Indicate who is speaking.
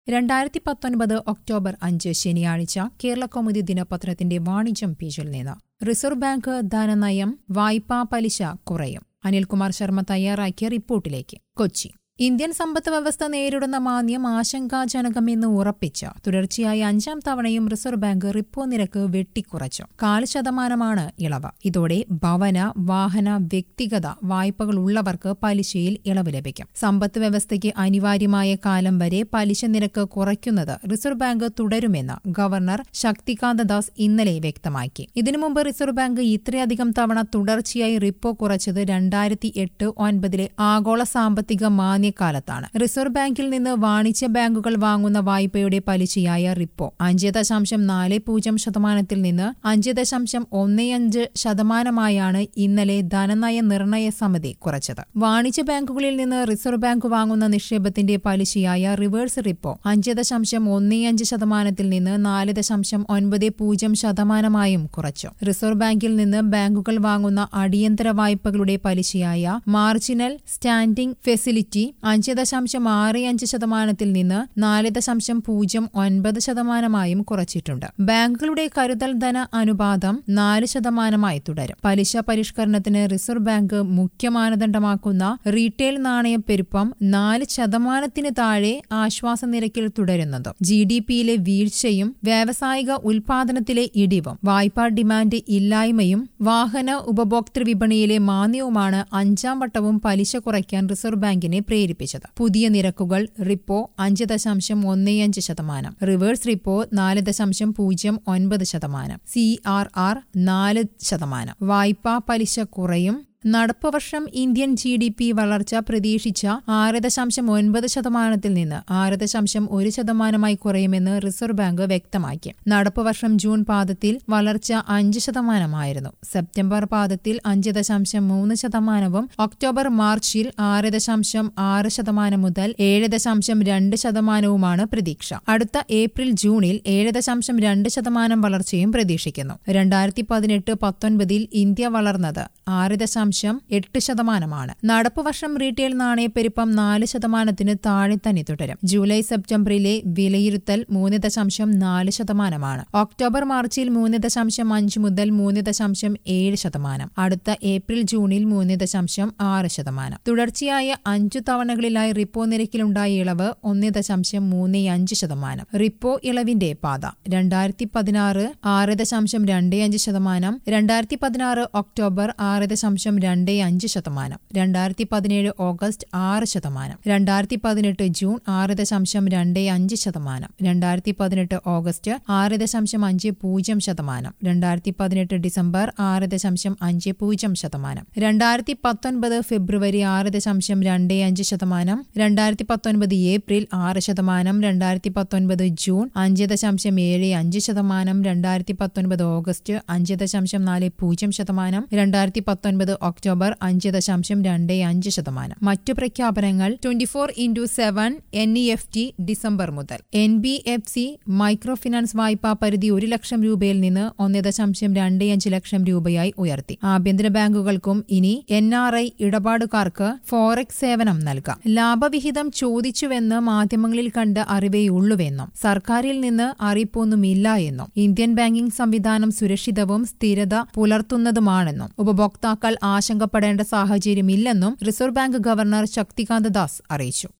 Speaker 1: രണ്ടായിരത്തി പത്തൊൻപത് ഒക്ടോബർ അഞ്ച് ശനിയാഴ്ച കേരള കൗമുദി ദിനപത്രത്തിന്റെ വാണിജ്യം പേജിൽ നിന്ന് റിസർവ് ബാങ്ക് ധനനയം വായ്പാ പലിശ കുറയും അനിൽകുമാർ ശർമ്മ തയ്യാറാക്കിയ റിപ്പോർട്ടിലേക്ക് കൊച്ചി ഇന്ത്യൻ സമ്പദ് വ്യവസ്ഥ നേരിടുന്ന മാന്ദ്യം ആശങ്കാജനകമെന്ന് ഉറപ്പിച്ച് തുടർച്ചയായി അഞ്ചാം തവണയും റിസർവ് ബാങ്ക് റിപ്പോ നിരക്ക് വെട്ടിക്കുറച്ചു കാല് ശതമാനമാണ് ഇളവ് ഇതോടെ ഭവന വാഹന വ്യക്തിഗത വായ്പകൾ ഉള്ളവർക്ക് പലിശയിൽ ഇളവ് ലഭിക്കും സമ്പദ് വ്യവസ്ഥയ്ക്ക് അനിവാര്യമായ കാലം വരെ പലിശ നിരക്ക് കുറയ്ക്കുന്നത് റിസർവ് ബാങ്ക് തുടരുമെന്ന് ഗവർണർ ശക്തികാന്ത ദാസ് ഇന്നലെ വ്യക്തമാക്കി ഇതിനു മുമ്പ് റിസർവ് ബാങ്ക് ഇത്രയധികം തവണ തുടർച്ചയായി റിപ്പോ കുറച്ചത് രണ്ടായിരത്തി എട്ട് ഒൻപതിലെ ആഗോള സാമ്പത്തിക മാന്ദ്യകാലത്താണ് റിസർവ് ബാങ്കിൽ നിന്ന് വാണിജ്യ ബാങ്കുകൾ വാങ്ങുന്ന വായ്പയുടെ പലിശയായ റിപ്പോ അഞ്ച് ദശാംശം നാല് പൂജ്യം ശതമാനത്തിൽ നിന്ന് അഞ്ച് ദശാംശം ഒന്ന് അഞ്ച് ശതമാനമായാണ് ഇന്നലെ ധനനയ നിർണയ സമിതി കുറച്ചത് വാണിജ്യ ബാങ്കുകളിൽ നിന്ന് റിസർവ് ബാങ്ക് വാങ്ങുന്ന നിക്ഷേപത്തിന്റെ പലിശയായ റിവേഴ്സ് റിപ്പോ അഞ്ച് ദശാംശം ഒന്ന് അഞ്ച് ശതമാനത്തിൽ നിന്ന് നാല് ദശാംശം ഒൻപത് പൂജ്യം ശതമാനമായും കുറച്ചു റിസർവ് ബാങ്കിൽ നിന്ന് ബാങ്കുകൾ വാങ്ങുന്ന അടിയന്തര വായ്പകളുടെ പലിശയായ മാർജിനൽ സ്റ്റാൻഡിംഗ് ഫെസിലിറ്റി അഞ്ച് ദശാംശം ആറ് അഞ്ച് ശതമാനത്തിൽ നിന്ന് നാല് ദശാംശം പൂജ്യം ഒൻപത് ശതമാനമായും കുറച്ചിട്ടുണ്ട് ബാങ്കുകളുടെ കരുതൽ ധന അനുപാതം നാല് ശതമാനമായി തുടരും പലിശ പരിഷ്കരണത്തിന് റിസർവ് ബാങ്ക് മുഖ്യ മാനദണ്ഡമാക്കുന്ന റീറ്റെയിൽ നാണയ പെരുപ്പം നാല് ശതമാനത്തിന് താഴെ ആശ്വാസ നിരക്കിൽ തുടരുന്നതും ജി ഡി പിയിലെ വീഴ്ചയും വ്യാവസായിക ഉൽപാദനത്തിലെ ഇടിവും വായ്പാ ഡിമാൻഡ് ഇല്ലായ്മയും വാഹന ഉപഭോക്തൃ വിപണിയിലെ മാന്ദ്യവുമാണ് അഞ്ചാം വട്ടവും പലിശ കുറയ്ക്കാൻ റിസർവ് ബാങ്കിനെ പ്രേരിപ്പിച്ചത് പുതിയ നിരക്കുകൾ റിപ്പോ അഞ്ച് ദശാംശം ഒന്ന് അഞ്ച് ശതമാനം റിവേഴ്സ് റിപ്പോ നാല് ദശാംശം പൂജ്യം ഒൻപത് ശതമാനം സി ആർ ആർ നാല് ശതമാനം വായ്പാ പലിശ കുറയും നടപ്പ് വർഷം ഇന്ത്യൻ ജി ഡി പി വളർച്ച പ്രതീക്ഷിച്ച ആറ് ദശാംശം ഒൻപത് ശതമാനത്തിൽ നിന്ന് ആറ് ദശാംശം ഒരു ശതമാനമായി കുറയുമെന്ന് റിസർവ് ബാങ്ക് വ്യക്തമാക്കി നടപ്പ് വർഷം ജൂൺ പാദത്തിൽ വളർച്ച അഞ്ച് ശതമാനമായിരുന്നു സെപ്റ്റംബർ പാദത്തിൽ അഞ്ച് ദശാംശം മൂന്ന് ശതമാനവും ഒക്ടോബർ മാർച്ചിൽ ആറ് ദശാംശം ആറ് ശതമാനം മുതൽ ഏഴ് ദശാംശം രണ്ട് ശതമാനവുമാണ് പ്രതീക്ഷ അടുത്ത ഏപ്രിൽ ജൂണിൽ ഏഴ് ദശാംശം രണ്ട് ശതമാനം വളർച്ചയും പ്രതീക്ഷിക്കുന്നു രണ്ടായിരത്തി പതിനെട്ട് പത്തൊൻപതിൽ ഇന്ത്യ വളർന്നത് ആറ് ദശാംശം എട്ട് ശതമാനമാണ് നടപ്പ് വർഷം റീറ്റെയിൽ നാണയപ്പെരുപ്പം നാല് ശതമാനത്തിന് താഴെ തന്നെ തുടരും ജൂലൈ സെപ്റ്റംബറിലെ വിലയിരുത്തൽ മൂന്ന് ദശാംശം നാല് ശതമാനമാണ് ഒക്ടോബർ മാർച്ചിൽ മൂന്ന് ദശാംശം അഞ്ച് മുതൽ മൂന്ന് ദശാംശം ഏഴ് ശതമാനം അടുത്ത ഏപ്രിൽ ജൂണിൽ മൂന്ന് ദശാംശം ആറ് ശതമാനം തുടർച്ചയായ അഞ്ചു തവണകളിലായി റിപ്പോ നിരക്കിലുണ്ടായ ഇളവ് ഒന്ന് ദശാംശം മൂന്ന് അഞ്ച് ശതമാനം റിപ്പോ ഇളവിന്റെ പാത രണ്ടായിരത്തി പതിനാറ് ആറ് ദശാംശം രണ്ട് അഞ്ച് ശതമാനം രണ്ടായിരത്തി പതിനാറ് ഒക്ടോബർ ആറ് ദശാംശം രണ്ട് അഞ്ച് ശതമാനം രണ്ടായിരത്തി പതിനേഴ് ഓഗസ്റ്റ് ആറ് ശതമാനം രണ്ടായിരത്തി പതിനെട്ട് ജൂൺ ആറ് ദശാംശം രണ്ട് അഞ്ച് ശതമാനം രണ്ടായിരത്തി പതിനെട്ട് ഓഗസ്റ്റ് ആറ് ദശാംശം അഞ്ച് പൂജ്യം ശതമാനം രണ്ടായിരത്തി പതിനെട്ട് ഡിസംബർ ആറ് ദശാംശം അഞ്ച് പൂജ്യം ശതമാനം രണ്ടായിരത്തി പത്തൊൻപത് ഫെബ്രുവരി ആറ് ദശാംശം രണ്ട് അഞ്ച് ശതമാനം രണ്ടായിരത്തി പത്തൊൻപത് ഏപ്രിൽ ആറ് ശതമാനം രണ്ടായിരത്തി പത്തൊൻപത് ജൂൺ അഞ്ച് ദശാംശം ഏഴ് അഞ്ച് ശതമാനം രണ്ടായിരത്തി പത്തൊൻപത് ഓഗസ്റ്റ് അഞ്ച് ദശാംശം നാല് പൂജ്യം ശതമാനം രണ്ടായിരത്തി പത്തൊൻപത് ഒക്ടോബർ അഞ്ച് ദശാംശം രണ്ട് അഞ്ച് ശതമാനം മറ്റു പ്രഖ്യാപനങ്ങൾ twenty four into seven N E F T December മുതൽ N B F C micro finance വായ്പാ പരിധി ഒരു ലക്ഷം രൂപയിൽ നിന്ന് ഒന്ന് ദശാംശം രണ്ട് അഞ്ച് ലക്ഷം രൂപയായി ഉയർത്തി ആഭ്യന്തര ബാങ്കുകൾക്കും ഇനി എൻ ആർ ഐ ഇടപാടുകാർക്ക് ഫോറക്സ് സേവനം നൽകാം ലാഭവിഹിതം ചോദിച്ചുവെന്ന് മാധ്യമങ്ങളിൽ കണ്ട് അറിവേയുള്ളൂവെന്നും സർക്കാരിൽ നിന്ന് അറിയിപ്പൊന്നുമില്ല എന്നും ഇന്ത്യൻ ബാങ്കിംഗ് സംവിധാനം സുരക്ഷിതവും സ്ഥിരത പുലർത്തുന്നതുമാണെന്നും ഉപഭോക്താക്കൾ ആശങ്കപ്പെടേണ്ട സാഹചര്യമില്ലെന്നും reserve bank governor Shaktikanta Das അറിയിച്ചു